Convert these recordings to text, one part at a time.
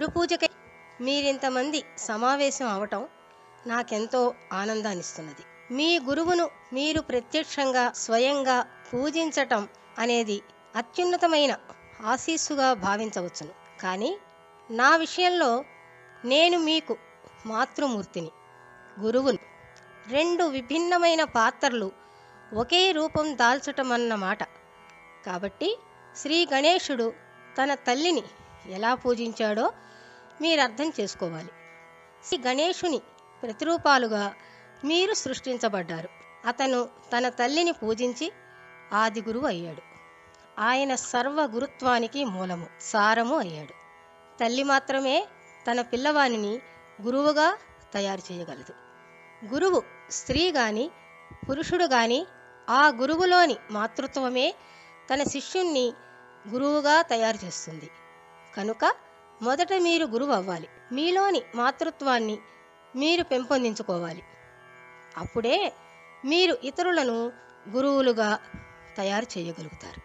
గురు పూజకై మీరింతమంది సమావేశం అవటం నాకెంతో ఆనందాన్నిస్తున్నది మీ గురువును మీరు ప్రత్యక్షంగా స్వయంగా పూజించటం అనేది అత్యున్నతమైన ఆశీస్సుగా భావించవచ్చును కానీ నా విషయంలో నేను మీకు మాతృమూర్తిని గురువును రెండు విభిన్నమైన పాత్రలు ఒకే రూపం దాల్చటమన్నమాట కాబట్టి శ్రీ గణేశుడు తన తల్లిని ఎలా పూజించాడో మీరు అర్థం చేసుకోవాలి శ్రీ గణేశుని ప్రతిరూపాలుగా మీరు సృష్టించబడ్డారు అతను తన తల్లిని పూజించి ఆది గురువు అయ్యాడు ఆయన సర్వ గురుత్వానికి మూలము సారము అయ్యాడు తల్లి మాత్రమే తన పిల్లవానిని గురువుగా తయారు చేయగలదు గురువు స్త్రీ గాని పురుషుడు గాని ఆ గురువులోని మాతృత్వమే తన శిష్యుణ్ణి గురువుగా తయారు చేస్తుంది కనుక మొదట మీరు గురువు అవ్వాలి మీలోని మాతృత్వాన్ని మీరు పెంపొందించుకోవాలి అప్పుడే మీరు ఇతరులను గురువులుగా తయారు చేయగలుగుతారు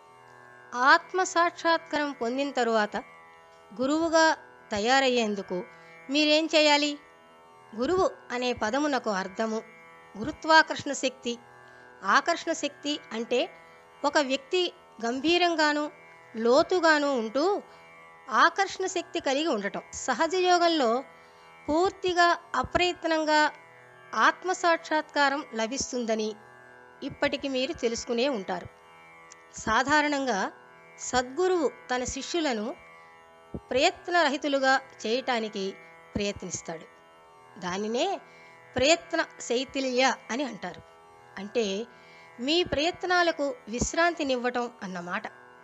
ఆత్మ సాక్షాత్కారం పొందిన తరువాత గురువుగా తయారయ్యేందుకు మీరేం చేయాలి గురువు అనే పదమునకు అర్థము గురుత్వాకర్షణ శక్తి ఆకర్షణ శక్తి అంటే ఒక వ్యక్తి గంభీరంగాను లోతుగాను ఉంటూ ఆకర్షణ శక్తి కలిగి ఉండటం సహజ యోగంలో పూర్తిగా అప్రయత్నంగా ఆత్మ సాక్షాత్కారం లభిస్తుందని ఇప్పటికి మీరు తెలుసుకునే ఉంటారు సాధారణంగా సద్గురువు తన శిష్యులను ప్రయత్నరహితులుగా చేయటానికి ప్రయత్నిస్తాడు దానినే ప్రయత్న శైథిల్య అని అంటారు అంటే మీ ప్రయత్నాలకు విశ్రాంతినివ్వటం అన్నమాట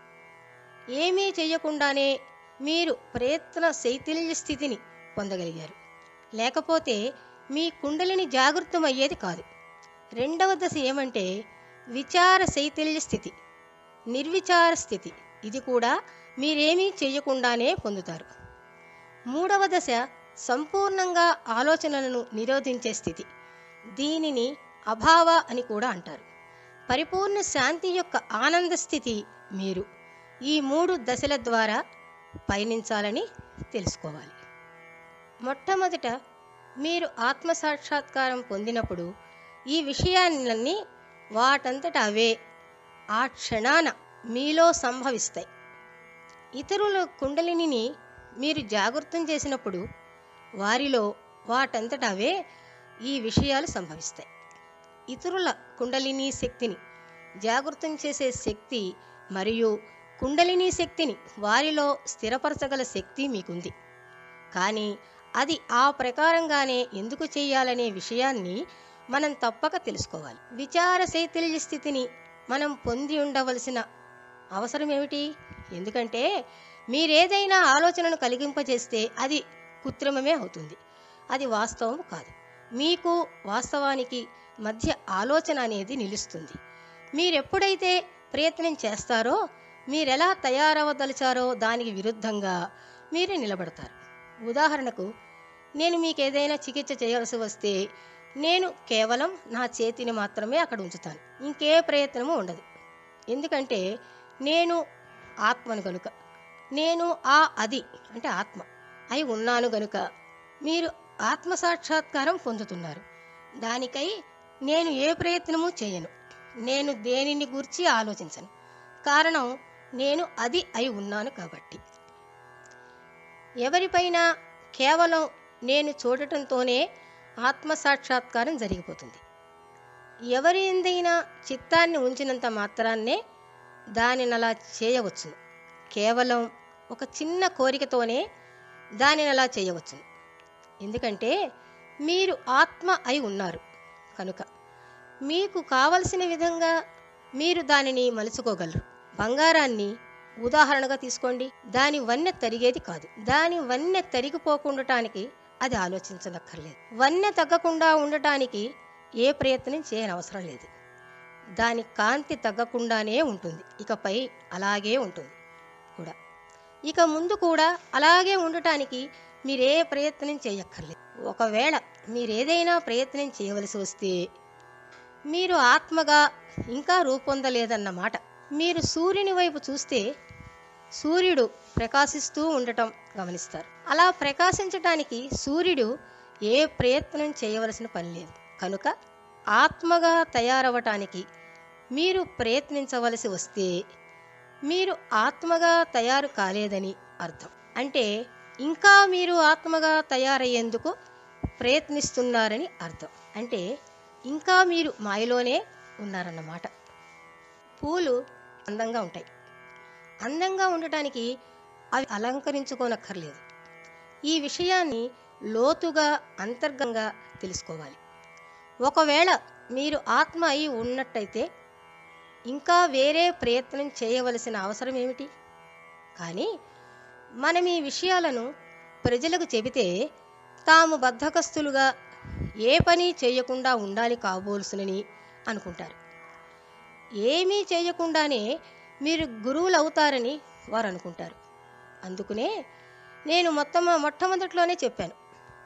ఏమీ చేయకుండానే మీరు ప్రయత్న శైథిల్య స్థితిని పొందగలిగారు లేకపోతే మీ కుండలిని జాగృతమయ్యేది కాదు రెండవ దశ ఏమంటే విచార శైథిల్య స్థితి నిర్విచార స్థితి ఇది కూడా మీరేమీ చేయకుండానే పొందుతారు మూడవ దశ సంపూర్ణంగా ఆలోచనలను నిరోధించే స్థితి దీనిని అభావ అని కూడా అంటారు పరిపూర్ణ శాంతి యొక్క ఆనంద స్థితి మీరు ఈ మూడు దశల ద్వారా పయనించాలని తెలుసుకోవాలి మొట్టమొదట మీరు ఆత్మ సాక్షాత్కారం పొందినప్పుడు ఈ విషయాలన్నీ వాటంతట అవే ఆ క్షణాన మీలో సంభవిస్తాయి ఇతరుల కుండలిని మీరు జాగృతం చేసినప్పుడు వారిలో వాటంతట అవే ఈ విషయాలు సంభవిస్తాయి ఇతరుల కుండలిని శక్తిని జాగృతం చేసే శక్తి మరియు కుండలిని శక్తిని వారిలో స్థిరపరచగల శక్తి మీకుంది కానీ అది ఆ ప్రకారంగానే ఎందుకు చేయాలనే విషయాన్ని మనం తప్పక తెలుసుకోవాలి విచార శైథిల్య స్థితిని మనం పొంది ఉండవలసిన అవసరం ఏమిటి ఎందుకంటే మీరేదైనా ఆలోచనను కలిగింపజేస్తే అది కృత్రిమమే అవుతుంది అది వాస్తవం కాదు మీకు వాస్తవానికి మధ్య ఆలోచన అనేది నిలుస్తుంది మీరెప్పుడైతే ప్రయత్నం చేస్తారో మీరెలా తయారవదలిచారో దానికి విరుద్ధంగా మీరు నిలబడతారు ఉదాహరణకు నేను మీకు ఏదైనా చికిత్స చేయాల్సి వస్తే నేను కేవలం నా చేతిని మాత్రమే అక్కడ ఉంచుతాను ఇంకే ప్రయత్నము ఉండదు ఎందుకంటే నేను ఆత్మను గనుక నేను ఆ అది అంటే ఆత్మ అయి ఉన్నాను గనుక మీరు ఆత్మ సాక్షాత్కారం పొందుతున్నారు దానికై నేను ఏ ప్రయత్నము చేయను నేను దేనిని గూర్చి ఆలోచించను కారణం నేను అది అయి ఉన్నాను కాబట్టి ఎవరిపైన కేవలం నేను చూడటంతోనే ఆత్మ సాక్షాత్కారం జరిగిపోతుంది ఎవరి ఎందైనా చిత్తాన్ని ఉంచినంత మాత్రాన్నే దానిని అలా చేయవచ్చును కేవలం ఒక చిన్న కోరికతోనే దానిని అలా చేయవచ్చును ఎందుకంటే మీరు ఆత్మ అయి ఉన్నారు కనుక మీకు కావలసిన విధంగా మీరు దానిని మలుచుకోగలరు బంగారాన్ని ఉదాహరణగా తీసుకోండి దాని వన్నె తరిగేది కాదు దాని వన్నె తరిగిపోకుండటానికి అది ఆలోచించనక్కర్లేదు వన్నె తగ్గకుండా ఉండటానికి ఏ ప్రయత్నం చేయనవసరం లేదు దాని కాంతి తగ్గకుండానే ఉంటుంది ఇకపై అలాగే ఉంటుంది కూడా ఇక ముందు కూడా అలాగే ఉండటానికి మీరే ప్రయత్నం చేయక్కర్లేదు ఒకవేళ మీరేదైనా ప్రయత్నం చేయవలసి వస్తే మీరు ఆత్మగా ఇంకా రూపొందలేదన్నమాట మీరు సూర్యుని వైపు చూస్తే సూర్యుడు ప్రకాశిస్తూ ఉండటం గమనిస్తారు అలా ప్రకాశించటానికి సూర్యుడు ఏ ప్రయత్నం చేయవలసిన పని లేదు కనుక ఆత్మగా తయారవటానికి మీరు ప్రయత్నించవలసి వస్తే మీరు ఆత్మగా తయారు కాలేదని అర్థం అంటే ఇంకా మీరు ఆత్మగా తయారయ్యేందుకు ప్రయత్నిస్తున్నారని అర్థం అంటే ఇంకా మీరు మాయలోనే ఉన్నారన్నమాట పూలు అందంగా ఉంటాయి అందంగా ఉండటానికి అవి అలంకరించుకోనక్కర్లేదు ఈ విషయాన్ని లోతుగా అంతర్గంగా తెలుసుకోవాలి ఒకవేళ మీరు ఆత్మ అయి ఉన్నట్టయితే ఇంకా వేరే ప్రయత్నం చేయవలసిన అవసరం ఏమిటి కానీ మనం ఈ విషయాలను ప్రజలకు చెబితే తాము బద్ధకస్తులుగా ఏ పని చేయకుండా ఉండాలి కాబోల్సునని అనుకుంటారు ఏమీ చేయకుండానే మీరు గురువులు అవుతారని వారు అనుకుంటారు అందుకనే నేను మొత్తం మొట్టమొదట్లోనే చెప్పాను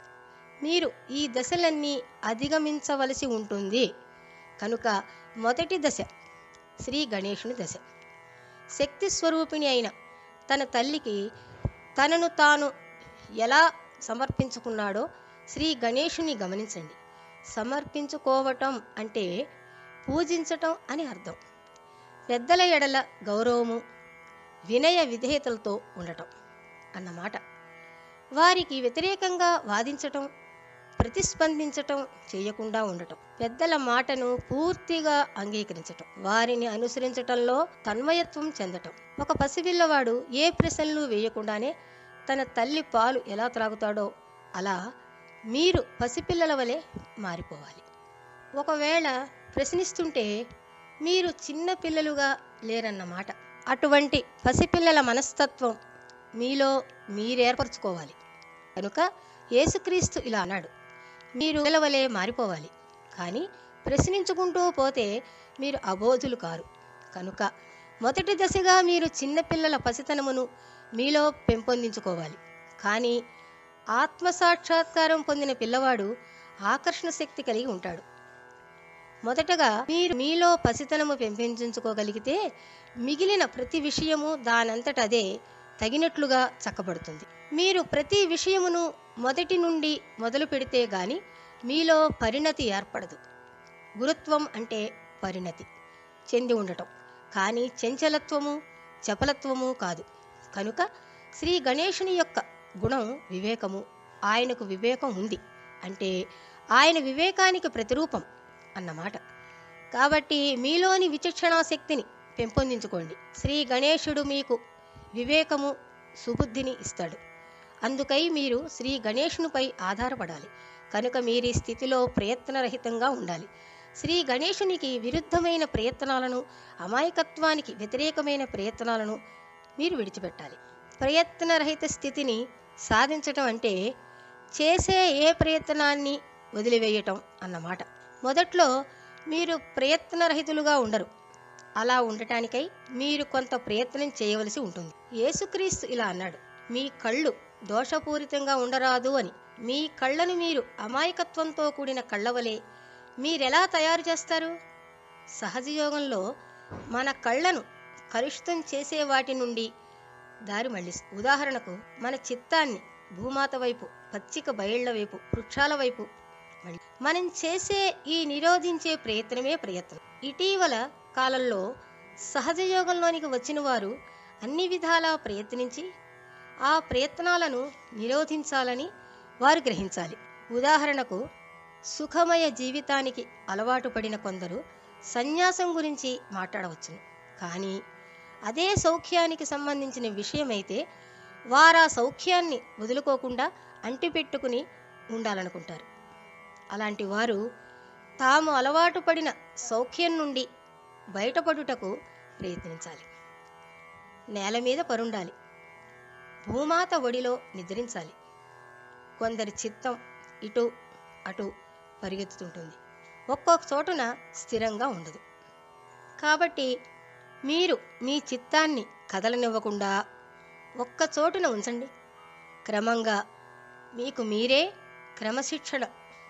మీరు ఈ దశలన్నీ అధిగమించవలసి ఉంటుంది కనుక మొదటి దశ శ్రీ గణేశుని దశ శక్తి స్వరూపిణి అయిన తన తల్లికి తనను తాను ఎలా సమర్పించుకున్నాడో శ్రీ గణేశుని గమనించండి సమర్పించుకోవటం అంటే పూజించటం అని అర్థం పెద్దల ఎడల గౌరవము వినయ విధేయతలతో ఉండటం అన్నమాట వారికి వ్యతిరేకంగా వాదించటం ప్రతిస్పందించటం చేయకుండా ఉండటం పెద్దల మాటను పూర్తిగా అంగీకరించటం వారిని అనుసరించటంలో తన్మయత్వం చెందటం ఒక పసిపిల్లవాడు ఏ ప్రశ్నలు వేయకుండానే తన తల్లి పాలు ఎలా త్రాగుతాడో అలా మీరు పసిపిల్లల వలె మారిపోవాలి ఒకవేళ ప్రశ్నిస్తుంటే మీరు చిన్న పిల్లలుగా లేరన్నమాట అటువంటి పసిపిల్లల మనస్తత్వం మీలో మీరేర్పరచుకోవాలి కనుక యేసుక్రీస్తు ఇలా అన్నాడు మీరు పిల్లవలే మారిపోవాలి కానీ ప్రశ్నించుకుంటూ పోతే మీరు అబోధులు కారు కనుక మొదటి దశగా మీరు చిన్నపిల్లల పసితనమును మీలో పెంపొందించుకోవాలి కానీ ఆత్మసాక్షాత్కారం పొందిన పిల్లవాడు ఆకర్షణ శక్తి కలిగి ఉంటాడు మొదటగా మీరు మీలో పసితనము పెంపొందించుకోగలిగితే మిగిలిన ప్రతి విషయము దానంతట అదే తగినట్లుగా చక్కబడుతుంది మీరు ప్రతి విషయమును మొదటి నుండి మొదలు పెడితే గాని మీలో పరిణతి ఏర్పడదు గురుత్వం అంటే పరిణతి చెంది ఉండటం కానీ చంచలత్వము చపలత్వము కాదు కనుక శ్రీ గణేశుని యొక్క గుణం వివేకము ఆయనకు వివేకం ఉంది అంటే ఆయన వివేకానికి ప్రతిరూపం అన్నమాట కాబట్టి మీలోని విచక్షణా శక్తిని పెంపొందించుకోండి శ్రీ గణేశుడు మీకు వివేకము సుబుద్ధిని ఇస్తాడు అందుకై మీరు శ్రీ గణేశునిపై ఆధారపడాలి కనుక మీరీ స్థితిలో ప్రయత్నరహితంగా ఉండాలి శ్రీ గణేశునికి విరుద్ధమైన ప్రయత్నాలను అమాయకత్వానికి వ్యతిరేకమైన ప్రయత్నాలను మీరు విడిచిపెట్టాలి ప్రయత్నరహిత స్థితిని సాధించటం అంటే చేసే ఏ ప్రయత్నాన్ని వదిలివేయటం అన్నమాట మొదట్లో మీరు ప్రయత్నరహితులుగా ఉండరు అలా ఉండటానికై మీరు కొంత ప్రయత్నం చేయవలసి ఉంటుంది యేసుక్రీస్తు ఇలా అన్నాడు మీ కళ్ళు దోషపూరితంగా ఉండరాదు అని మీ కళ్ళను మీరు అమాయకత్వంతో కూడిన కళ్ళవలే మీరెలా తయారు చేస్తారు సహజయోగంలో మన కళ్ళను కలుషితం చేసే వాటి నుండి దారి మళ్ళిస్తుంది ఉదాహరణకు మన చిత్తాన్ని భూమాత వైపు పచ్చిక బయళ్ల వైపు వృక్షాల వైపు మళ్ళీ మనం చేసే ఈ నిరోధించే ప్రయత్నమే ప్రయత్నం ఇటీవల కాలంలో సహజ యోగంలోనికి వచ్చిన వారు అన్ని విధాలా ప్రయత్నించి ఆ ప్రయత్నాలను నిరోధించాలని వారు గ్రహించాలి ఉదాహరణకు సుఖమయ జీవితానికి అలవాటు పడిన కొందరు సన్యాసం గురించి మాట్లాడవచ్చును కానీ అదే సౌఖ్యానికి సంబంధించిన విషయమైతే వారు ఆ సౌఖ్యాన్ని వదులుకోకుండా అంటిపెట్టుకుని ఉండాలనుకుంటారు అలాంటి వారు తాము అలవాటు పడిన సౌఖ్యం నుండి బయటపడుటకు ప్రయత్నించాలి నేల మీద పరుండాలి భూమాత ఒడిలో నిద్రించాలి కొందరి చిత్తం ఇటు అటు పరిగెత్తుతుంటుంది ఒక్కొక్క చోటున స్థిరంగా ఉండదు కాబట్టి మీరు మీ చిత్తాన్ని కదలనివ్వకుండా ఒక్క చోటున ఉంచండి క్రమంగా మీకు మీరే క్రమశిక్షణ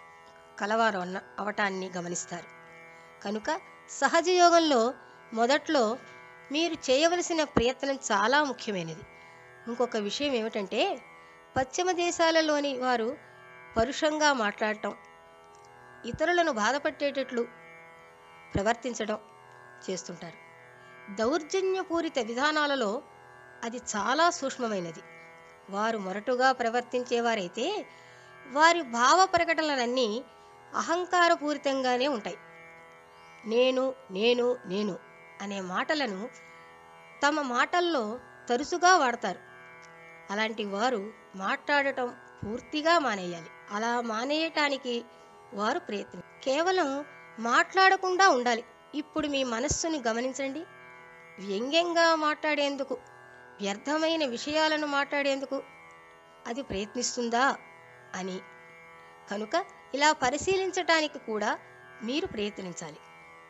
కలవారు అన్న అవటాన్ని గమనిస్తారు కనుక సహజ యోగంలో మొదట్లో మీరు చేయవలసిన ప్రయత్నం చాలా ముఖ్యమైనది ఇంకొక విషయం ఏమిటంటే పశ్చిమ దేశాలలోని వారు పరుషంగా మాట్లాడటం ఇతరులను బాధపట్టేటట్లు ప్రవర్తించడం చేస్తుంటారు దౌర్జన్యపూరిత విధానాలలో అది చాలా సూక్ష్మమైనది వారు మొరటుగా ప్రవర్తించేవారైతే వారి భావ ప్రకటనలన్నీ అహంకారపూరితంగానే ఉంటాయి నేను నేను నేను అనే మాటలను తమ మాటల్లో తరచుగా వాడతారు అలాంటి వారు మాట్లాడటం పూర్తిగా మానేయాలి అలా మానేయటానికి వారు ప్రయత్నం కేవలం మాట్లాడకుండా ఉండాలి ఇప్పుడు మీ మనస్సుని గమనించండి వ్యంగ్యంగా మాట్లాడేందుకు వ్యర్థమైన విషయాలను మాట్లాడేందుకు అది ప్రయత్నిస్తుందా అని కనుక ఇలా పరిశీలించటానికి కూడా మీరు ప్రయత్నించాలి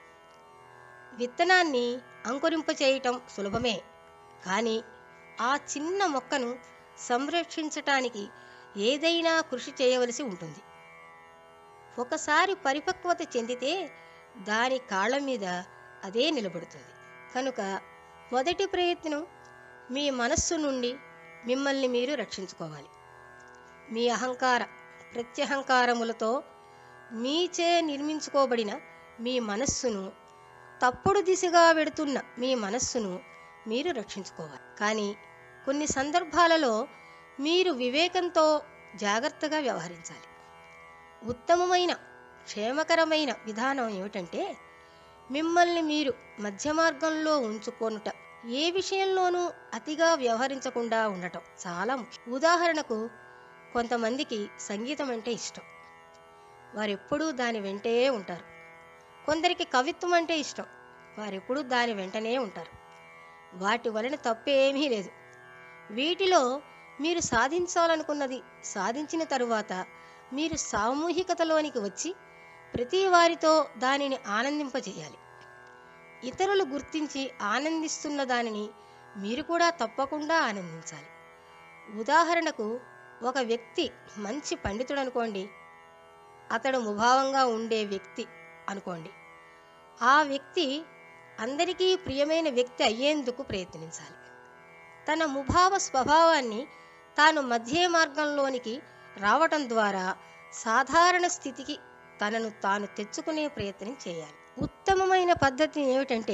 విత్తనాన్ని అంకురింపచేయటం సులభమే కానీ ఆ చిన్న మొక్కను సంరక్షించటానికి ఏదైనా కృషి చేయవలసి ఉంటుంది ఒకసారి పరిపక్వత చెందితే దాని కాళ్ళ మీద అదే నిలబడుతుంది కనుక మొదటి ప్రయత్నం మీ మనస్సు నుండి మిమ్మల్ని మీరు రక్షించుకోవాలి మీ అహంకార ప్రత్యహంకారములతో మీచే నిర్మించుకోబడిన మీ మనస్సును తప్పుడు దిశగా వెడుతున్న మీ మనస్సును మీరు రక్షించుకోవాలి కానీ కొన్ని సందర్భాలలో మీరు వివేకంతో జాగ్రత్తగా వ్యవహరించాలి ఉత్తమమైన క్షేమకరమైన విధానం ఏమిటంటే మిమ్మల్ని మీరు మధ్య మార్గంలో ఉంచుకొనుట ఏ విషయంలోనూ అతిగా వ్యవహరించకుండా ఉండటం చాలా ముఖ్యం ఉదాహరణకు కొంతమందికి సంగీతం అంటే ఇష్టం వారెప్పుడూ దాని వెంటే ఉంటారు కొందరికి కవిత్వం అంటే ఇష్టం వారెప్పుడూ దాని వెంటనే ఉంటారు వాటి వలన తప్పేమీ లేదు వీటిలో మీరు సాధించాలనుకున్నది సాధించిన తరువాత మీరు సామూహికతలోనికి వచ్చి ప్రతి వారితో దానిని ఆనందింపజేయాలి ఇతరులు గుర్తించి ఆనందిస్తున్న దానిని మీరు కూడా తప్పకుండా ఆనందించాలి ఉదాహరణకు ఒక వ్యక్తి మంచి పండితుడు అనుకోండి అతడు ముభావంగా ఉండే వ్యక్తి అనుకోండి ఆ వ్యక్తి అందరికీ ప్రియమైన వ్యక్తి అయ్యేందుకు ప్రయత్నించాలి తన ముభావ స్వభావాన్ని తాను మధ్య మార్గంలోనికి రావటం ద్వారా సాధారణ స్థితికి తనను తాను తెచ్చుకునే ప్రయత్నం చేయాలి ఉత్తమమైన పద్ధతి ఏమిటంటే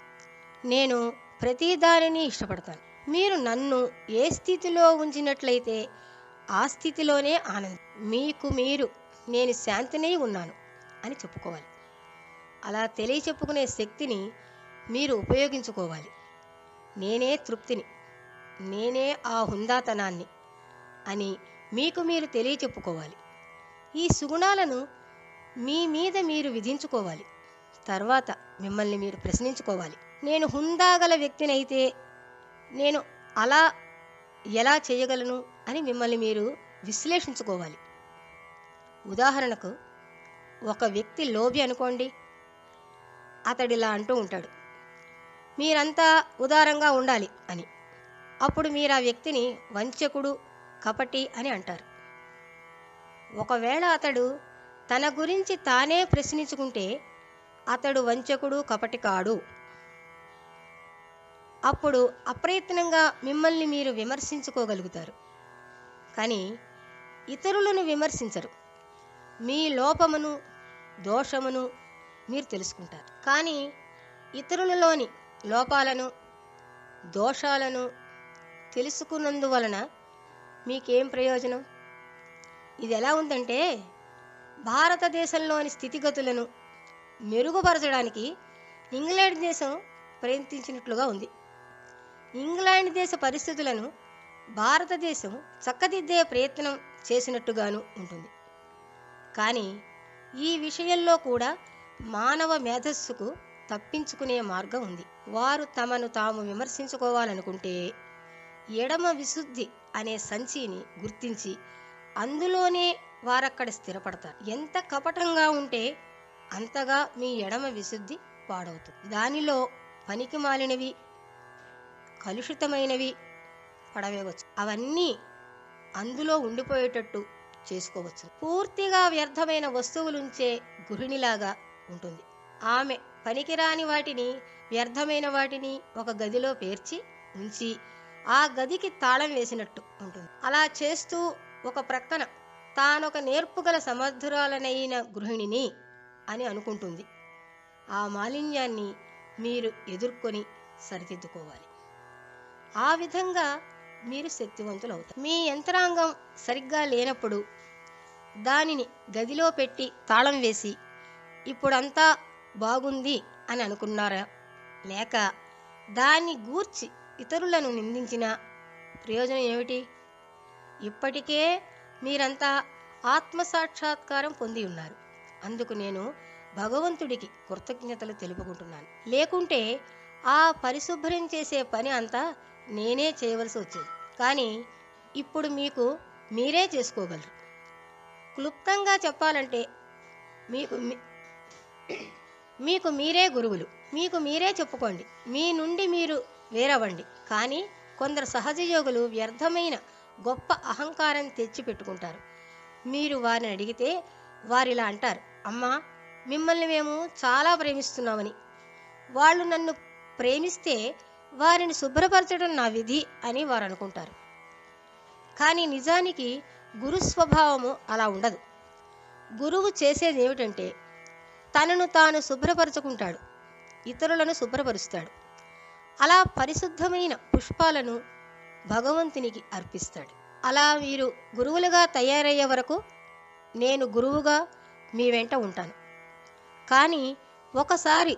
నేను ప్రతి దానిని ఇష్టపడతాను మీరు నన్ను ఏ స్థితిలో ఉంచినట్లయితే ఆ స్థితిలోనే ఆనందం మీకు మీరు నేను శాంతినై ఉన్నాను అని చెప్పుకోవాలి అలా తెలియచెప్పుకునే శక్తిని మీరు ఉపయోగించుకోవాలి నేనే తృప్తిని నేనే ఆ హుందాతనాన్ని అని మీకు మీరు తెలియచెప్పుకోవాలి ఈ సుగుణాలను మీ మీద మీరు విధించుకోవాలి తర్వాత మిమ్మల్ని మీరు ప్రశ్నించుకోవాలి నేను హుందాగల వ్యక్తినైతే నేను అలా ఎలా చేయగలను అని మిమ్మల్ని మీరు విశ్లేషించుకోవాలి ఉదాహరణకు ఒక వ్యక్తి లోభి అనుకోండి అతడిలా అంటూ ఉంటాడు మీరంతా ఉదారంగా ఉండాలి అని అప్పుడు మీరు ఆ వ్యక్తిని వంచకుడు కపటి అని అంటారు ఒకవేళ అతడు తన గురించి తానే ప్రశ్నించుకుంటే అతడు వంచకుడు కపటి కాడు అప్పుడు అప్రయత్నంగా మిమ్మల్ని మీరు విమర్శించుకోగలుగుతారు కానీ ఇతరులను విమర్శించరు మీ లోపమును దోషమును మీరు తెలుసుకుంటారు కానీ ఇతరులలోని లోపాలను దోషాలను తెలుసుకున్నందువలన మీకేం ప్రయోజనం ఇది ఎలా ఉందంటే భారతదేశంలోని స్థితిగతులను మెరుగుపరచడానికి ఇంగ్లాండ్ దేశం ప్రయత్నించినట్లుగా ఉంది ఇంగ్లాండ్ దేశ పరిస్థితులను భారతదేశం చక్కదిద్దే ప్రయత్నం చేసినట్టుగాను ఉంటుంది కానీ ఈ విషయంలో కూడా మానవ మేధస్సుకు తప్పించుకునే మార్గం ఉంది వారు తమను తాము విమర్శించుకోవాలనుకుంటే ఎడమ విశుద్ధి అనే సంచిని గుర్తించి అందులోనే వారక్కడ స్థిరపడతారు ఎంత కపటంగా ఉంటే అంతగా మీ ఎడమ విశుద్ధి పాడవుతుంది దానిలో పనికి మాలినవి కలుషితమైనవి పడవేయవచ్చు అవన్నీ అందులో ఉండిపోయేటట్టు చేసుకోవచ్చు పూర్తిగా వ్యర్థమైన వస్తువులుంచే గృహిణిలాగా ఉంటుంది ఆమె పనికిరాని వాటిని వ్యర్థమైన వాటిని ఒక గదిలో పేర్చి ఉంచి ఆ గదికి తాళం వేసినట్టు ఉంటుంది అలా చేస్తూ ఒక ప్రక్కన తానొక నేర్పుగల సమర్థురాలనైన గృహిణిని అని అనుకుంటుంది ఆ మాలిన్యాన్ని మీరు ఎదుర్కొని సరిదిద్దుకోవాలి ఆ విధంగా మీరు శక్తివంతులు అవుతారు మీ యంత్రాంగం సరిగ్గా లేనప్పుడు దానిని గదిలో పెట్టి తాళం వేసి ఇప్పుడంతా బాగుంది అని అనుకున్నారా లేక దాన్ని గూర్చి ఇతరులను నిందించిన ప్రయోజనం ఏమిటి ఇప్పటికే మీరంతా ఆత్మసాక్షాత్కారం పొంది ఉన్నారు అందుకు నేను భగవంతుడికి కృతజ్ఞతలు తెలుపుకుంటున్నాను లేకుంటే ఆ పరిశుభ్రం చేసే పని అంతా నేనే చేయవలసి వచ్చేది కానీ ఇప్పుడు మీకు మీరే చేసుకోగలరు క్లుప్తంగా చెప్పాలంటే మీకు మీ- మీకు మీరే గురువులు మీకు మీరే చెప్పుకోండి మీ నుండి మీరు వేరవ్వండి కానీ కొందరు సహజయోగులు వ్యర్థమైన గొప్ప అహంకారం తెచ్చి పెట్టుకుంటారు మీరు వారిని అడిగితే వారిలా అంటారు అమ్మా మిమ్మల్ని మేము చాలా ప్రేమిస్తున్నామని వాళ్ళు నన్ను ప్రేమిస్తే వారిని శుభ్రపరచడం నా విధి అని వారు అనుకుంటారు కానీ నిజానికి గురు స్వభావము అలా ఉండదు గురువు చేసేది ఏమిటంటే తనను తాను శుభ్రపరచుకుంటాడు ఇతరులను శుభ్రపరుస్తాడు అలా పరిశుద్ధమైన పుష్పాలను భగవంతునికి అర్పిస్తాడు అలా మీరు గురువులుగా తయారయ్యే వరకు నేను గురువుగా మీ వెంట ఉంటాను కానీ ఒకసారి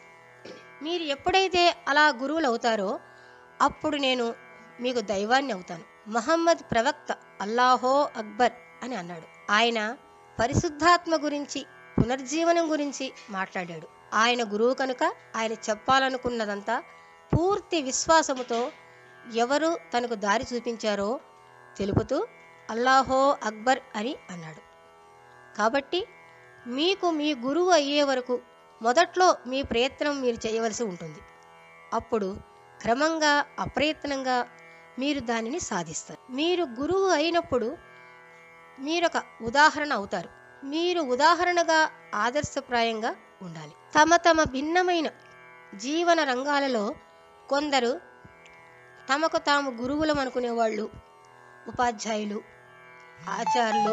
మీరు ఎప్పుడైతే అలా గురువులు అవుతారో అప్పుడు నేను మీకు దైవాన్ని అవుతాను మహమ్మద్ ప్రవక్త అల్లాహో అక్బర్ అని అన్నాడు ఆయన పరిశుద్ధాత్మ గురించి పునర్జీవనం గురించి మాట్లాడాడు ఆయన గురువు కనుక ఆయన చెప్పాలనుకున్నదంతా పూర్తి విశ్వాసముతో ఎవరు తనకు దారి చూపించారో తెలుపుతూ అల్లాహో అక్బర్ అని అన్నాడు కాబట్టి మీకు మీ గురువు అయ్యే వరకు మొదట్లో మీ ప్రయత్నం మీరు చేయవలసి ఉంటుంది అప్పుడు క్రమంగా అప్రయత్నంగా మీరు దానిని సాధిస్తారు మీరు గురువు అయినప్పుడు మీరొక ఉదాహరణ అవుతారు మీరు ఉదాహరణగా ఆదర్శప్రాయంగా ఉండాలి తమ తమ భిన్నమైన జీవన రంగాలలో కొందరు తమకు తాము గురువులం అనుకునేవాళ్ళు ఉపాధ్యాయులు ఆచార్యులు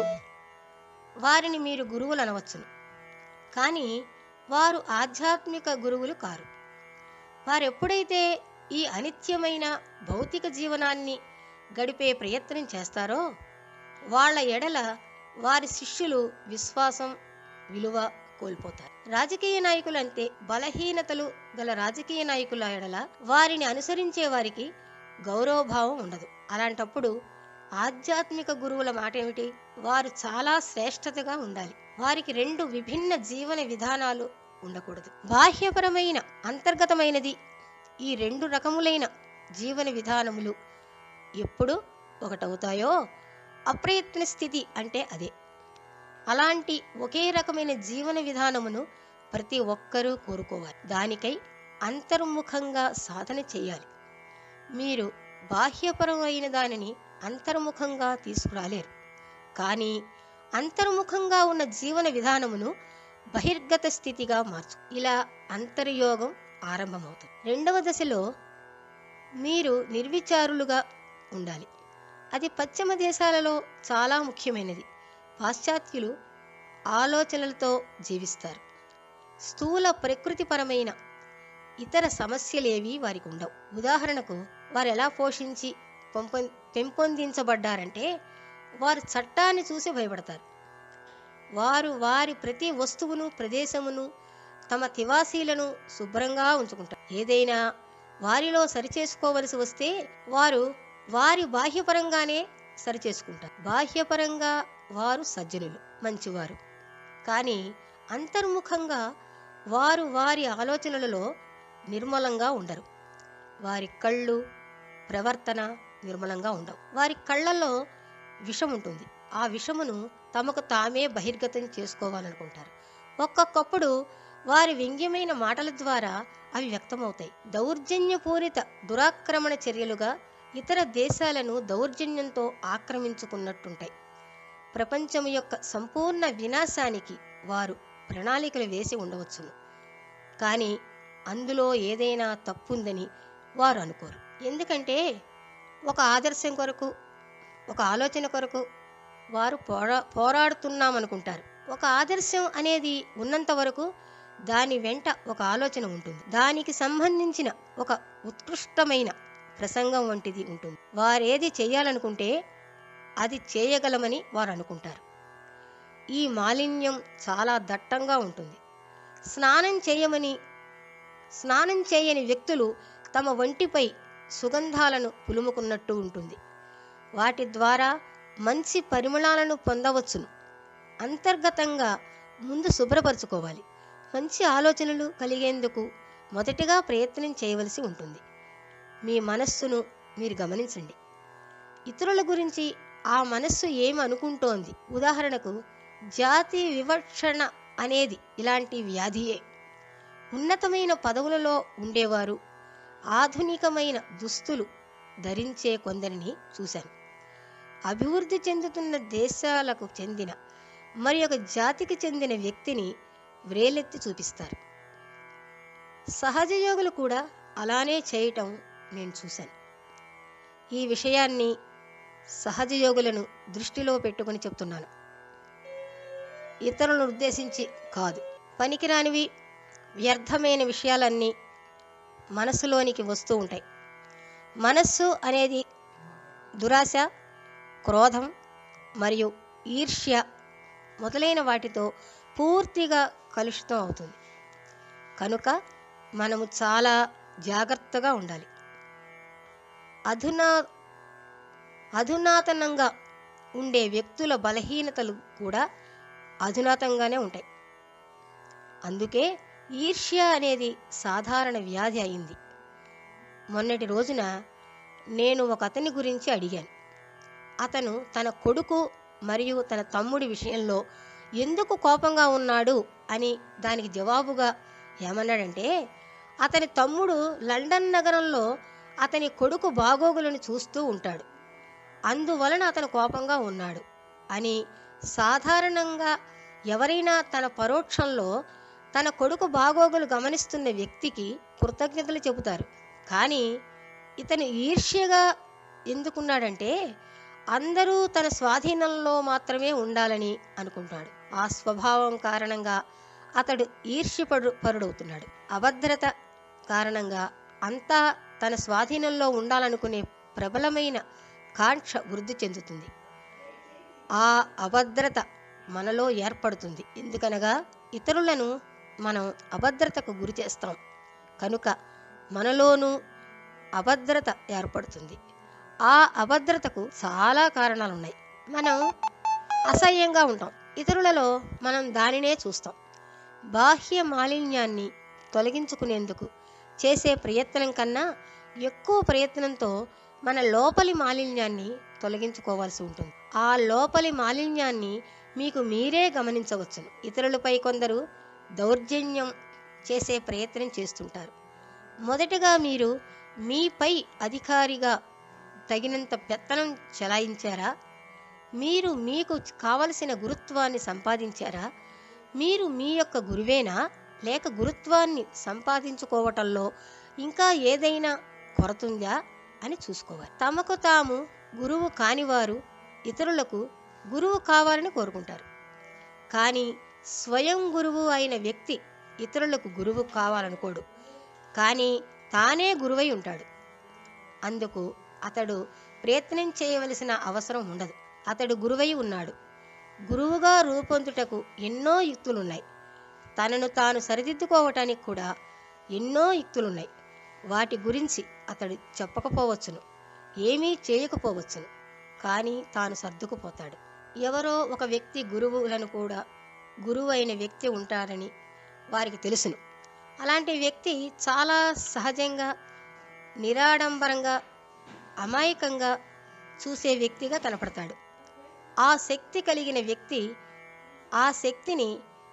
వారిని మీరు గురువులు అనవచ్చును కానీ వారు ఆధ్యాత్మిక గురువులు కారు వారు ఎప్పుడైతే ఈ అనిత్యమైన భౌతిక జీవనాన్ని గడిపే ప్రయత్నం చేస్తారో వాళ్ళ ఎడల వారి శిష్యులు విశ్వాసం విలువ కోల్పోతారు రాజకీయ నాయకులు అంటే బలహీనతలు గల రాజకీయ నాయకుల ఎడల వారిని అనుసరించే వారికి గౌరవభావం ఉండదు అలాంటప్పుడు ఆధ్యాత్మిక గురువుల మాట ఏమిటి వారు చాలా శ్రేష్టతగా ఉండాలి వారికి రెండు విభిన్న జీవన విధానాలు ఉండకూడదు బాహ్యపరమైన అంతర్గతమైనది ఈ రెండు రకములైన జీవన విధానములు ఎప్పుడు ఒకటవుతాయో అప్రయత్న స్థితి అంటే అదే అలాంటి ఒకే రకమైన జీవన విధానమును ప్రతి ఒక్కరూ కోరుకోవాలి దానికై అంతర్ముఖంగా సాధన చేయాలి మీరు బాహ్యపరమైన దానిని అంతర్ముఖంగా తీసుకురాలేరు కానీ అంతర్ముఖంగా ఉన్న జీవన విధానమును బహిర్గత స్థితిగా మార్చు ఇలా అంతర్యోగం ఆరంభమవుతుంది రెండవ దశలో మీరు నిర్విచారులుగా ఉండాలి అది పశ్చిమ దేశాలలో చాలా ముఖ్యమైనది పాశ్చాత్యులు ఆలోచనలతో జీవిస్తారు స్థూల ప్రకృతిపరమైన ఇతర సమస్యలేవి వారికి ఉండవు ఉదాహరణకు వారు ఎలా పోషించి పొంపొ పెంపొందించబడ్డారంటే వారు చట్టాన్ని చూసి భయపడతారు వారు వారి ప్రతి వస్తువును ప్రదేశమును తమ తివాసీలను శుభ్రంగా ఉంచుకుంటారు ఏదైనా వారిలో సరిచేసుకోవలసి వస్తే వారు వారి బాహ్యపరంగానే సరిచేసుకుంటారు బాహ్యపరంగా వారు సజ్జనులు మంచివారు కానీ అంతర్ముఖంగా వారు వారి ఆలోచనలలో నిర్మలంగా ఉండరు వారి కళ్ళు ప్రవర్తన నిర్మలంగా ఉండవు వారి కళ్ళల్లో విషం ఉంటుంది ఆ విషమును తమకు తామే బహిర్గతం చేసుకోవాలనుకుంటారు ఒక్కొక్కప్పుడు వారి వ్యంగ్యమైన మాటల ద్వారా అవి వ్యక్తమవుతాయి దౌర్జన్యపూరిత దురాక్రమణ చర్యలుగా ఇతర దేశాలను దౌర్జన్యంతో ఆక్రమించుకున్నట్టుంటాయి ప్రపంచం యొక్క సంపూర్ణ వినాశానికి వారు ప్రణాళికలు వేసి ఉండవచ్చును కానీ అందులో ఏదైనా తప్పుందని వారు అనుకోరు ఎందుకంటే ఒక ఆదర్శం కొరకు ఒక ఆలోచన కొరకు వారు పోరా పోరాడుతున్నామనుకుంటారు ఒక ఆదర్శం అనేది ఉన్నంత వరకు దాని వెంట ఒక ఆలోచన ఉంటుంది దానికి సంబంధించిన ఒక ఉత్కృష్టమైన ప్రసంగం వంటిది ఉంటుంది వారేది చేయాలనుకుంటే అది చేయగలమని వారు అనుకుంటారు ఈ మాలిన్యం చాలా దట్టంగా ఉంటుంది స్నానం చేయమని స్నానం చేయని వ్యక్తులు తమ వంటిపై సుగంధాలను పులుముకున్నట్టు ఉంటుంది వాటి ద్వారా మంచి పరిమళాలను పొందవచ్చును అంతర్గతంగా ముందు శుభ్రపరచుకోవాలి మంచి ఆలోచనలు కలిగేందుకు మొదటిగా ప్రయత్నం చేయవలసి ఉంటుంది మీ మనస్సును మీరు గమనించండి ఇతరుల గురించి ఆ మనస్సు ఏమి అనుకుంటోంది ఉదాహరణకు జాతి వివక్షణ అనేది ఇలాంటి వ్యాధియే ఉన్నతమైన పదవులలో ఉండేవారు ఆధునికమైన దుస్తులు ధరించే కొందరిని చూశాను అభివృద్ధి చెందుతున్న దేశాలకు చెందిన మరి ఒక జాతికి చెందిన వ్యక్తిని వ్రేలెత్తి చూపిస్తారు సహజయోగులు కూడా అలానే చేయటం నేను చూశాను ఈ విషయాన్ని సహజయోగులను దృష్టిలో పెట్టుకుని చెప్తున్నాను ఇతరులను ఉద్దేశించి కాదు పనికిరానివి వ్యర్థమైన విషయాలన్నీ మనసులోనికి వస్తూ ఉంటాయి మనస్సు అనేది దురాశ క్రోధం మరియు ఈర్ష్య మొదలైన వాటితో పూర్తిగా కలుషితం అవుతుంది కనుక మనము చాలా జాగ్రత్తగా ఉండాలి అధునా అధునాతనంగా ఉండే వ్యక్తుల బలహీనతలు కూడా అధునాతంగానే ఉంటాయి అందుకే ఈర్ష్య అనేది సాధారణ వ్యాధి అయింది మొన్నటి రోజున నేను ఒక అతని గురించి అడిగాను అతను తన కొడుకు మరియు తన తమ్ముడి విషయంలో ఎందుకు కోపంగా ఉన్నాడు అని దానికి జవాబుగా ఏమన్నాడంటే అతని తమ్ముడు లండన్ నగరంలో అతని కొడుకు బాగోగులను చూస్తూ ఉంటాడు అందువలన అతను కోపంగా ఉన్నాడు అని సాధారణంగా ఎవరైనా తన పరోక్షంలో తన కొడుకు బాగోగులు గమనిస్తున్న వ్యక్తికి కృతజ్ఞతలు చెబుతారు కానీ ఇతను ఈర్ష్యగా ఎందుకున్నాడంటే అందరూ తన స్వాధీనంలో మాత్రమే ఉండాలని అనుకుంటాడు ఆ స్వభావం కారణంగా అతడు ఈర్ష్యపడు పరుడవుతున్నాడు అభద్రత కారణంగా అంతా తన స్వాధీనంలో ఉండాలనుకునే ప్రబలమైన కాంక్ష వృద్ధి చెందుతుంది ఆ అభద్రత మనలో ఏర్పడుతుంది ఎందుకనగా ఇతరులను మనం అభద్రతకు గురి చేస్తాం కనుక మనలోనూ అభద్రత ఏర్పడుతుంది ఆ అభద్రతకు చాలా కారణాలు ఉన్నాయి మనం అసహ్యంగా ఉంటాం ఇతరులలో మనం దానినే చూస్తాం బాహ్య మాలిన్యాన్ని తొలగించుకునేందుకు చేసే ప్రయత్నం కన్నా ఎక్కువ ప్రయత్నంతో మన లోపలి మాలిన్యాన్ని తొలగించుకోవాల్సి ఉంటుంది ఆ లోపలి మాలిన్యాన్ని మీకు మీరే గమనించవచ్చును ఇతరులపై కొందరు దౌర్జన్యం చేసే ప్రయత్నం చేస్తుంటారు మొదటగా మీరు మీపై అధికారిగా తగినంత పెత్తనం చెలాయించారా మీరు మీకు కావలసిన గురుత్వాన్ని సంపాదించారా మీరు మీ యొక్క గురువేనా లేక గురుత్వాన్ని సంపాదించుకోవటంలో ఇంకా ఏదైనా కొరతుందా అని చూసుకోవాలి తమకు తాము గురువు కానివారు ఇతరులకు గురువు కావాలని కోరుకుంటారు కానీ స్వయం గురువు అయిన వ్యక్తి ఇతరులకు గురువు కావాలనుకోడు కానీ తానే గురువై ఉంటాడు అందుకు అతడు ప్రయత్నం చేయవలసిన అవసరం ఉండదు అతడు గురువై ఉన్నాడు గురువుగా రూపొందుటకు ఎన్నో యుక్తులున్నాయి తనను తాను సరిదిద్దుకోవటానికి కూడా ఎన్నో యుక్తులున్నాయి వాటి గురించి అతడు చెప్పకపోవచ్చును ఏమీ చేయకపోవచ్చును కానీ తాను సర్దుకుపోతాడు ఎవరో ఒక వ్యక్తి గురువులను కూడా గురువు అయిన వ్యక్తి ఉంటారని వారికి తెలుసును అలాంటి వ్యక్తి చాలా సహజంగా నిరాడంబరంగా అమాయకంగా చూసే వ్యక్తిగా కనపడతాడు ఆ శక్తి కలిగిన వ్యక్తి ఆ శక్తిని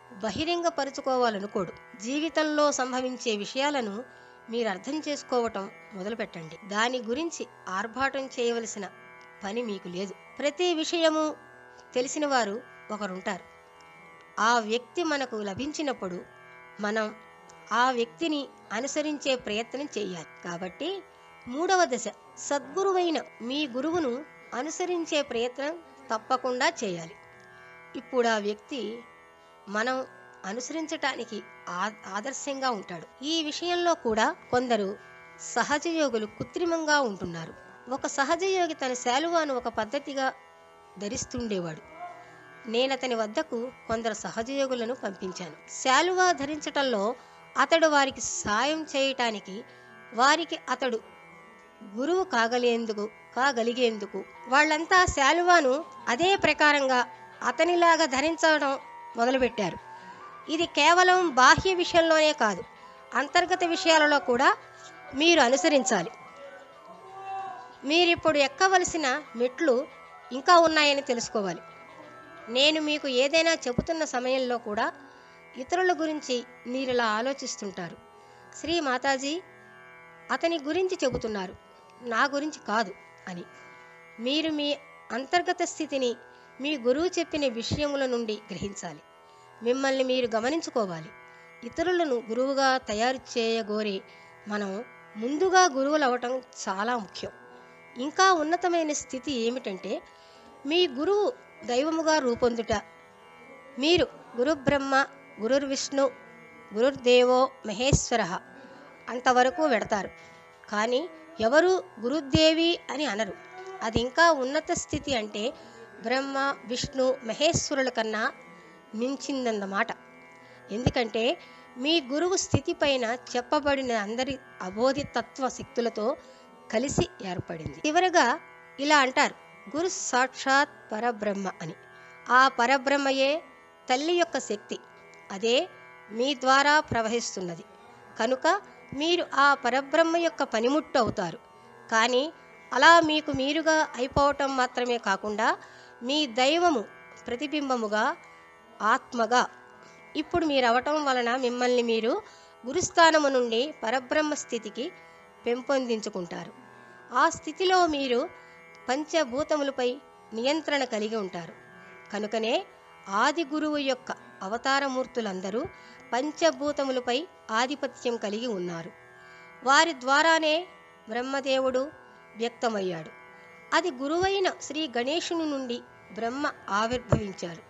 బహిరంగపరుచుకోవాలనుకోడు జీవితంలో సంభవించే విషయాలను మీరు అర్థం చేసుకోవటం మొదలుపెట్టండి దాని గురించి ఆర్భాటం చేయవలసిన పని మీకు లేదు ప్రతి విషయము తెలిసిన వారు ఒకరుంటారు ఆ వ్యక్తి మనకు లభించినప్పుడు మనం ఆ వ్యక్తిని అనుసరించే ప్రయత్నం చేయాలి కాబట్టి మూడవ దశ సద్గురువైన మీ గురువును అనుసరించే ప్రయత్నం తప్పకుండా చేయాలి ఇప్పుడు ఆ వ్యక్తి మనం అనుసరించటానికి ఆ- ఆదర్శంగా ఉంటాడు ఈ విషయంలో కూడా కొందరు సహజయోగులు కృత్రిమంగా ఉంటున్నారు ఒక సహజయోగి తన శాలువాను ఒక పద్ధతిగా ధరిస్తుండేవాడు నేనతని వద్దకు కొందరు సహజయోగులను పంపించాను శాలువా ధరించటంలో అతడు వారికి సాయం చేయటానికి వారికి అతడు గురువు కాగలేందుకు కాగలిగేందుకు వాళ్ళంతా శాలువాను అదే ప్రకారంగా అతనిలాగా ధరించడం మొదలుపెట్టారు ఇది కేవలం బాహ్య విషయంలోనే కాదు అంతర్గత విషయాలలో కూడా మీరు అనుసరించాలి మీరిప్పుడు ఎక్కవలసిన మెట్లు ఇంకా ఉన్నాయని తెలుసుకోవాలి నేను మీకు ఏదైనా చెబుతున్న సమయంలో కూడా ఇతరుల గురించి మీరిలా ఆలోచిస్తుంటారు శ్రీ మాతాజీ అతని గురించి చెబుతున్నారు నా గురించి కాదు అని మీరు మీ అంతర్గత స్థితిని మీ గురువు చెప్పిన విషయముల నుండి గ్రహించాలి మిమ్మల్ని మీరు గమనించుకోవాలి ఇతరులను గురువుగా తయారు చేయగోరి మనం ముందుగా గురువులు అవటం చాలా ముఖ్యం ఇంకా ఉన్నతమైన స్థితి ఏమిటంటే మీ గురువు దైవముగా రూపొందుట మీరు గురుబ్రహ్మ గురుర్విష్ణు గురుర్దేవో మహేశ్వర అంతవరకు వెడతారు కానీ ఎవరు గురుదేవి అని అనరు అది ఇంకా ఉన్నత స్థితి అంటే బ్రహ్మ విష్ణు మహేశ్వరుల కన్నా మించిందన్నమాట ఎందుకంటే మీ గురువు స్థితి పైన చెప్పబడిన అందరి అబోధితత్వ శక్తులతో కలిసి ఏర్పడింది చివరగా ఇలా అంటారు గురు సాక్షాత్ పరబ్రహ్మ అని ఆ పరబ్రహ్మయే తల్లి యొక్క శక్తి అదే మీ ద్వారా ప్రవహిస్తున్నది కనుక మీరు ఆ పరబ్రహ్మ యొక్క పనిముట్టు అవుతారు కానీ అలా మీకు మీరుగా అయిపోవటం మాత్రమే కాకుండా మీ దైవము ప్రతిబింబముగా ఆత్మగా ఇప్పుడు మీరు అవటం వలన మిమ్మల్ని మీరు గురుస్థానము నుండి పరబ్రహ్మ స్థితికి పెంపొందించుకుంటారు ఆ స్థితిలో మీరు పంచభూతములపై నియంత్రణ కలిగి ఉంటారు కనుకనే ఆది గురువు యొక్క అవతారమూర్తులందరూ పంచభూతములపై ఆధిపత్యం కలిగి ఉన్నారు వారి ద్వారానే బ్రహ్మదేవుడు వ్యక్తమయ్యాడు అది గురువైన శ్రీ గణేశుని నుండి బ్రహ్మ ఆవిర్భవించాడు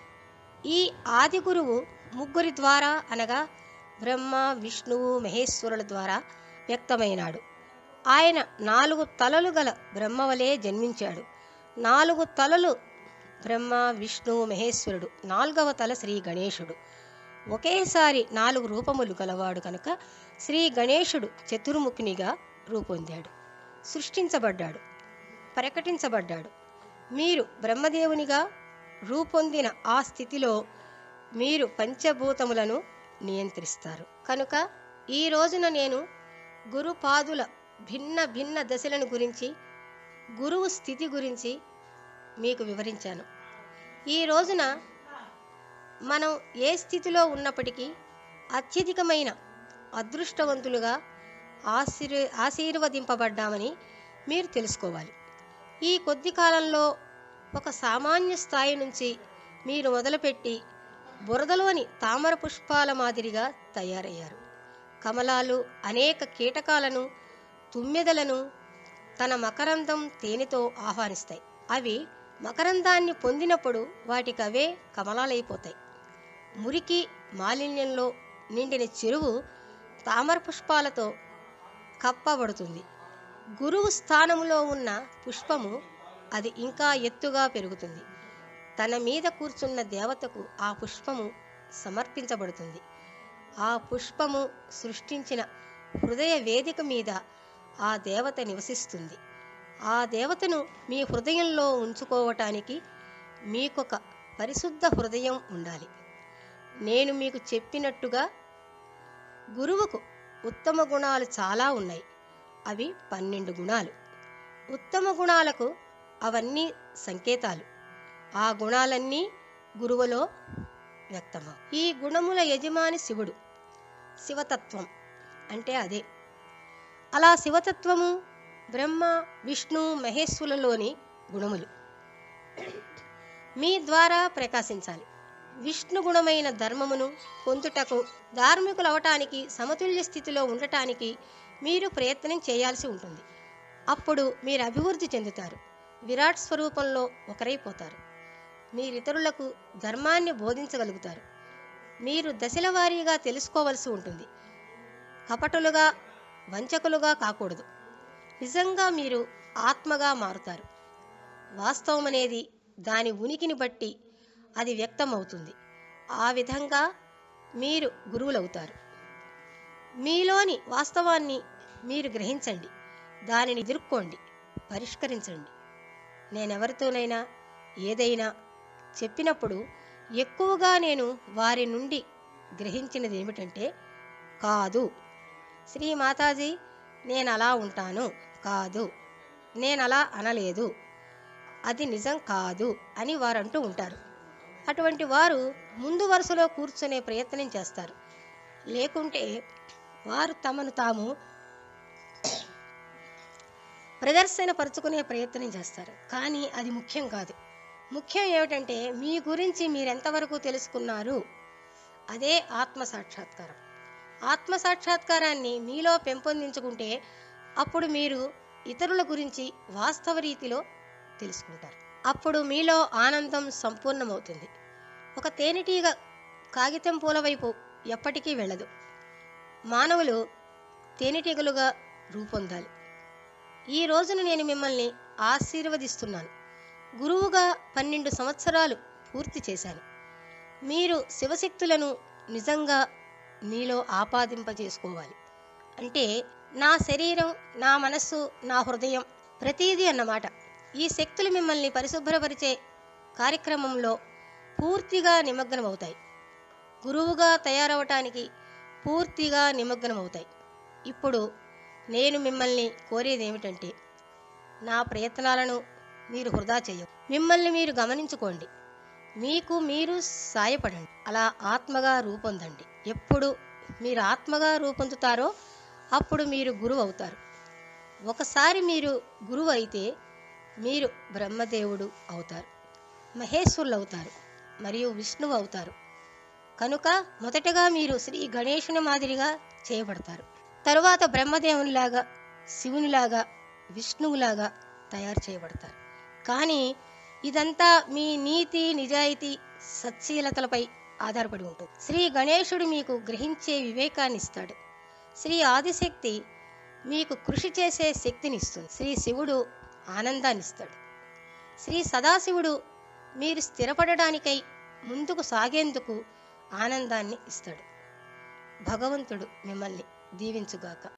ఈ ఆది గురువు ముగ్గురి ద్వారా అనగా బ్రహ్మ విష్ణువు మహేశ్వరుల ద్వారా వ్యక్తమైనాడు ఆయన నాలుగు తలలు గల బ్రహ్మవలే జన్మించాడు నాలుగు తలలు బ్రహ్మ విష్ణు మహేశ్వరుడు నాలుగవ తల శ్రీ గణేశుడు ఒకేసారి నాలుగు రూపములు గలవాడు కనుక శ్రీ గణేశుడు చతుర్ముఖినిగా రూపొందాడు సృష్టించబడ్డాడు ప్రకటించబడ్డాడు మీరు బ్రహ్మదేవునిగా రూపొందిన ఆ స్థితిలో మీరు పంచభూతములను నియంత్రిస్తారు కనుక ఈ రోజున నేను గురుపాదుల భిన్న భిన్న దశలను గురించి గురువు స్థితి గురించి మీకు వివరించాను ఈ రోజున మనం ఏ స్థితిలో ఉన్నప్పటికీ అత్యధికమైన అదృష్టవంతులుగా ఆశీర్ ఆశీర్వదింపబడ్డామని మీరు తెలుసుకోవాలి ఈ కొద్ది కాలంలో ఒక సామాన్య స్థాయి నుంచి మీరు మొదలుపెట్టి బురదలోని తామర పుష్పాల మాదిరిగా తయారయ్యారు కమలాలు అనేక కీటకాలను తుమ్మెదలను తన మకరందం తేనెతో ఆహ్వానిస్తాయి అవి మకరందాన్ని పొందినప్పుడు వాటికవే కమలాలైపోతాయి మురికి మాలిన్యంలో నిండిన చెరువు తామర పుష్పాలతో కప్పబడుతుంది గురువు స్థానములో ఉన్న పుష్పము అది ఇంకా ఎత్తుగా పెరుగుతుంది తన మీద కూర్చున్న దేవతకు ఆ పుష్పము సమర్పించబడుతుంది ఆ పుష్పము సృష్టించిన హృదయ వేదిక మీద ఆ దేవత నివసిస్తుంది ఆ దేవతను మీ హృదయంలో ఉంచుకోవటానికి మీకొక పరిశుద్ధ హృదయం ఉండాలి నేను మీకు చెప్పినట్టుగా గురువుకు ఉత్తమ గుణాలు చాలా ఉన్నాయి అవి పన్నెండు గుణాలు ఉత్తమ గుణాలకు అవన్నీ సంకేతాలు ఆ గుణాలన్నీ గురువులో వ్యక్తమవు ఈ గుణముల యజమాని శివుడు శివతత్వం అంటే అదే అలా శివతత్వము బ్రహ్మ విష్ణు మహేశ్వరులలోని గుణములు మీ ద్వారా ప్రకాశించాలి విష్ణుగుణమైన ధర్మమును పొందుటకు ధార్మికులవటానికి సమతుల్య స్థితిలో ఉండటానికి మీరు ప్రయత్నం చేయాల్సి ఉంటుంది అప్పుడు మీరు అభివృద్ధి చెందుతారు విరాట్ స్వరూపంలో ఒకరైపోతారు మీరితరులకు ధర్మాన్ని బోధించగలుగుతారు మీరు దశల వారీగా తెలుసుకోవలసి ఉంటుంది కపటులుగా వంచకులుగా కాకూడదు నిజంగా మీరు ఆత్మగా మారుతారు వాస్తవం అనేది దాని ఉనికిని బట్టి అది వ్యక్తమవుతుంది ఆ విధంగా మీరు గురువులవుతారు మీలోని వాస్తవాన్ని మీరు గ్రహించండి దానిని ఎదుర్కోండి పరిష్కరించండి నేనెవరితోనైనా ఏదైనా చెప్పినప్పుడు ఎక్కువగా నేను వారి నుండి గ్రహించినది ఏమిటంటే కాదు శ్రీ మాతాజీ నేను అలా ఉంటాను కాదు నేను అలా అనలేదు అది నిజం కాదు అని వారు అంటూ ఉంటారు అటువంటి వారు ముందు వరుసలో కూర్చునే ప్రయత్నం చేస్తారు లేకుంటే వారు తమను తాము ప్రదర్శన పరుచుకునే ప్రయత్నం చేస్తారు కానీ అది ముఖ్యం కాదు ముఖ్యం ఏమిటంటే మీ గురించి మీరెంతవరకు తెలుసుకున్నారు అదే ఆత్మ సాక్షాత్కారం ఆత్మ సాక్షాత్కారాన్ని మీలో పెంపొందించుకుంటే అప్పుడు మీరు ఇతరుల గురించి వాస్తవ రీతిలో తెలుసుకుంటారు అప్పుడు మీలో ఆనందం సంపూర్ణమవుతుంది ఒక తేనెటీగ కాగితం పూల వైపు ఎప్పటికీ వెళ్ళదు మానవులు తేనెటీగలుగా రూపొందాలి ఈ రోజున నేను మిమ్మల్ని ఆశీర్వదిస్తున్నాను గురువుగా పన్నెండు సంవత్సరాలు పూర్తి చేశాను మీరు శివశక్తులను నిజంగా మీలో ఆపాదింపజేసుకోవాలి అంటే నా శరీరం నా మనస్సు నా హృదయం ప్రతీది అన్నమాట ఈ శక్తులు మిమ్మల్ని పరిశుభ్రపరిచే కార్యక్రమంలో పూర్తిగా నిమగ్నమవుతాయి గురువుగా తయారవటానికి పూర్తిగా నిమగ్నమవుతాయి ఇప్పుడు నేను మిమ్మల్ని కోరేది ఏమిటంటే నా ప్రయత్నాలను మీరు వృధా చేయ మిమ్మల్ని మీరు గమనించుకోండి మీకు మీరు సాయపడండి అలా ఆత్మగా రూపొందండి ఎప్పుడు మీరు ఆత్మగా రూపొందుతారో అప్పుడు మీరు గురువు అవుతారు ఒకసారి మీరు గురువు అయితే మీరు బ్రహ్మదేవుడు అవుతారు మహేశ్వరులు అవుతారు మరియు విష్ణువు అవుతారు కనుక మొదటగా మీరు శ్రీ గణేశుని మాదిరిగా చేయబడతారు తరువాత బ్రహ్మదేవునిలాగా శివునిలాగా విష్ణువులాగా తయారు చేయబడతారు కానీ ఇదంతా మీ నీతి నిజాయితీ సత్శీలతలపై ఆధారపడి ఉంటుంది శ్రీ గణేశుడు మీకు గ్రహించే వివేకాన్ని ఇస్తాడు శ్రీ ఆదిశక్తి మీకు కృషి చేసే శక్తిని ఇస్తుంది శ్రీ శివుడు ఆనందాన్ని ఇస్తాడు శ్రీ సదాశివుడు మీరు స్థిరపడడానికై ముందుకు సాగేందుకు ఆనందాన్ని ఇస్తాడు భగవంతుడు మిమ్మల్ని దీవించుగాక